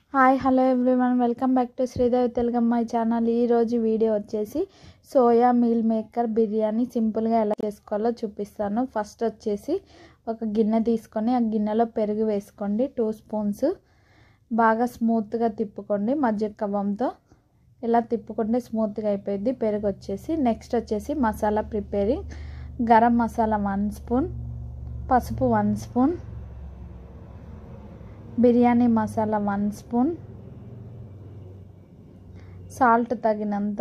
hi hello everyone welcome back to Sridevi తెలుగమ్మాయి channel ఈరోజు video వచ్చేసి సోయా మీల్ మేకర్ బిర్యానీ సింపుల్గా ఎలా చేసుకోవాలో చూపిస్తాను ఫస్ట్ వచ్చేసి ఒక గిన్నె తీసుకొని ఆ గిన్నెలో పెరుగు వేసుకోండి టూ స్పూన్స్ బాగా స్మూత్గా తిప్పుకోండి మధ్య కవ్వంతో ఇలా తిప్పుకుంటే స్మూత్గా అయిపోయింది పెరుగు వచ్చేసి నెక్స్ట్ వచ్చేసి masala preparing garam masala one spoon పసుపు one spoon biryani masala one spoon salt తగినంత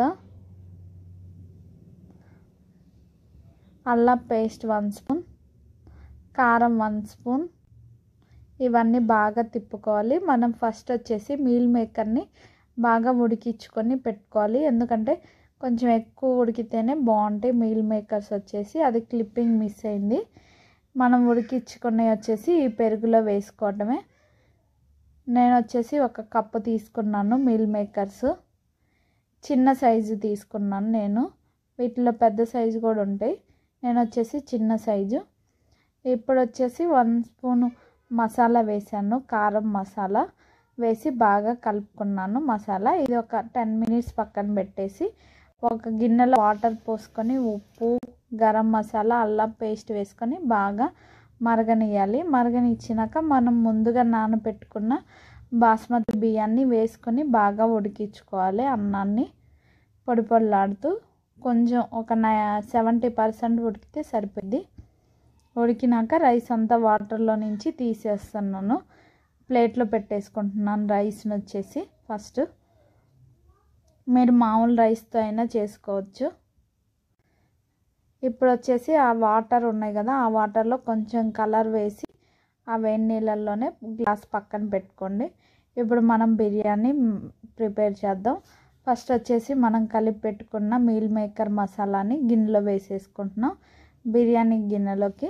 అల్లం పేస్ట్ వన్ స్పూన్ కారం వన్ స్పూన్ ఇవన్నీ బాగా తిప్పుకోవాలి మనం ఫస్ట్ వచ్చేసి మీల్ మేకర్ని బాగా ఉడికించుకొని పెట్టుకోవాలి ఎందుకంటే కొంచెం ఎక్కువ ఉడికితేనే బాగుంటాయి మీల్ మేకర్స్ వచ్చేసి అది క్లిప్పింగ్ మిస్ అయింది మనం ఉడికించుకునే వచ్చేసి ఈ పెరుగులో వేసుకోవటమే నేను వచ్చేసి ఒక కప్పు తీసుకున్నాను మీల్ మేకర్స్ చిన్న సైజు తీసుకున్నాను నేను వీటిలో పెద్ద సైజు కూడా ఉంటాయి నేను వచ్చేసి చిన్న సైజు ఇప్పుడు వచ్చేసి వన్ స్పూన్ మసాలా వేసాను కారం మసాలా వేసి బాగా కలుపుకున్నాను మసాలా ఇది ఒక టెన్ మినిట్స్ పక్కన పెట్టేసి ఒక గిన్నెలో వాటర్ పోసుకొని ఉప్పు గరం మసాలా అల్లం పేస్ట్ వేసుకొని బాగా మరగనియాలి మరగనిచ్చినాక మనం ముందుగా నానబెట్టుకున్న బాస్మతి బియ్యాన్ని వేసుకొని బాగా ఉడికించుకోవాలి అన్నాన్ని పొడి పొడిలాడుతూ కొంచెం ఒక సెవెంటీ పర్సెంట్ ఉడికితే సరిపోద్ది ఉడికినాక రైస్ అంతా వాటర్లో నుంచి తీసేస్తున్నాను ప్లేట్లో పెట్టేసుకుంటున్నాను రైస్ని వచ్చేసి ఫస్ట్ మీరు మామూలు రైస్తో అయినా చేసుకోవచ్చు ఇప్పుడు వచ్చేసి ఆ వాటర్ ఉన్నాయి కదా ఆ వాటర్లో కొంచెం కలర్ వేసి ఆ వేడి నీళ్ళల్లోనే గ్లాస్ పక్కన పెట్టుకోండి ఇప్పుడు మనం బిర్యానీ ప్రిపేర్ చేద్దాం ఫస్ట్ వచ్చేసి మనం కలిపి పెట్టుకున్న మీల్ మేకర్ మసాలాని గిన్నెలో వేసేసుకుంటున్నాం బిర్యానీ గిన్నెలోకి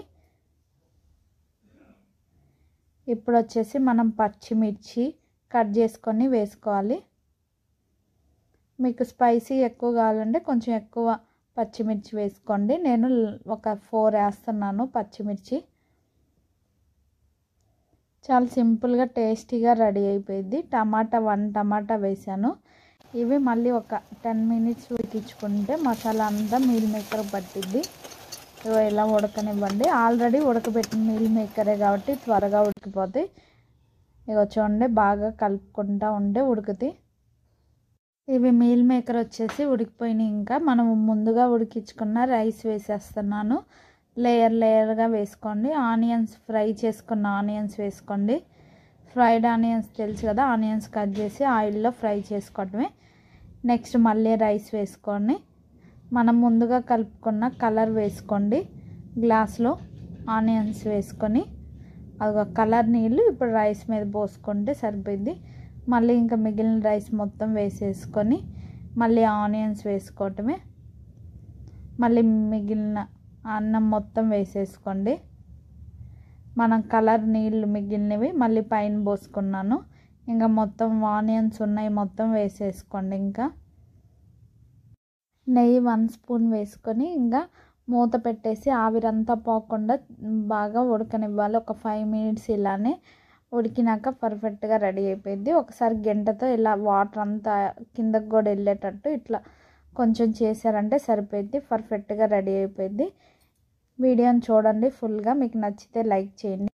ఇప్పుడు వచ్చేసి మనం పచ్చిమిర్చి కట్ చేసుకొని వేసుకోవాలి మీకు స్పైసీ ఎక్కువ కావాలంటే కొంచెం ఎక్కువ పచ్చిమిర్చి వేసుకోండి నేను ఒక ఫోర్ వేస్తున్నాను పచ్చిమిర్చి చాలా సింపుల్గా టేస్టీగా రెడీ అయిపోయింది టమాటా వన్ టమాటా వేసాను ఇవి మళ్ళీ ఒక టెన్ మినిట్స్ ఉడికించుకుంటే మసాలా అంతా మీల్ మేకర్ పట్టిద్ది ఇలా ఉడకనివ్వండి ఆల్రెడీ ఉడకబెట్టిన మీల్ మేకరే కాబట్టి త్వరగా ఉడికిపోతాయి ఇక చూడండి బాగా కలుపుకుంటూ ఉంటే ఉడుకుతాయి ఇవి మీల్ మేకర్ వచ్చేసి ఉడికిపోయినాయి ఇంకా మనం ముందుగా ఉడికించుకున్న రైస్ వేసేస్తున్నాను లేయర్ లేయర్గా వేసుకోండి ఆనియన్స్ ఫ్రై చేసుకున్న ఆనియన్స్ వేసుకోండి ఫ్రైడ్ ఆనియన్స్ తెలుసు కదా ఆనియన్స్ కట్ చేసి ఆయిల్లో ఫ్రై చేసుకోవడమే నెక్స్ట్ మళ్ళీ రైస్ వేసుకొని మనం ముందుగా కలుపుకున్న కలర్ వేసుకోండి గ్లాస్లో ఆనియన్స్ వేసుకొని అది కలర్ నీళ్ళు ఇప్పుడు రైస్ మీద పోసుకుంటే సరిపోయింది మళ్ళీ ఇంకా మిగిలిన రైస్ మొత్తం వేసేసుకొని మళ్ళీ ఆనియన్స్ వేసుకోవటమే మళ్ళీ మిగిలిన అన్నం మొత్తం వేసేసుకోండి మనం కలర్ నీళ్ళు మిగిలినవి మళ్ళీ పైన పోసుకున్నాను ఇంకా మొత్తం ఆనియన్స్ ఉన్నాయి మొత్తం వేసేసుకోండి ఇంకా నెయ్యి వన్ స్పూన్ వేసుకొని ఇంకా మూత పెట్టేసి ఆవిరంతా పోకుండా బాగా ఉడకనివ్వాలి ఒక ఫైవ్ మినిట్స్ ఇలానే ఉడికినాక పర్ఫెక్ట్గా రెడీ అయిపోయింది ఒకసారి గంటతో ఇలా వాటర్ అంతా కిందకు కూడా వెళ్ళేటట్టు ఇట్లా కొంచెం చేశారంటే సరిపోయింది పర్ఫెక్ట్గా రెడీ అయిపోయింది వీడియోని చూడండి ఫుల్గా మీకు నచ్చితే లైక్ చేయండి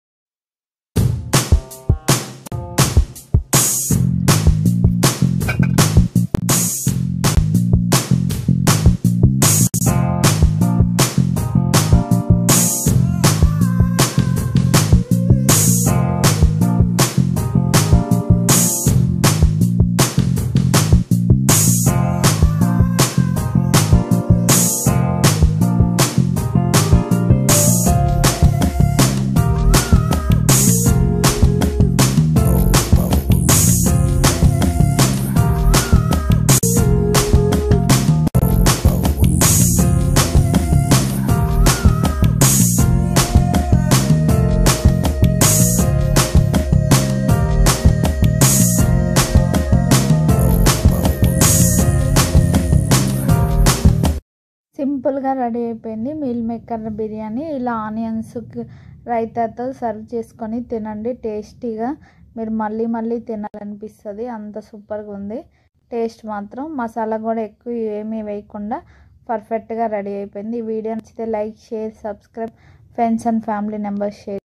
సింపుల్గా రెడీ అయిపోయింది మీల్ మేకర్ బిర్యానీ ఇలా ఆనియన్స్ రైతాతో సర్వ్ చేసుకొని తినండి టేస్టీగా మీరు మళ్ళీ మళ్ళీ తినాలనిపిస్తుంది అంత సూపర్గా ఉంది టేస్ట్ మాత్రం మసాలా కూడా ఎక్కువ ఏమీ వేయకుండా పర్ఫెక్ట్గా రెడీ అయిపోయింది ఈ వీడియో నచ్చితే like share subscribe friends and family members share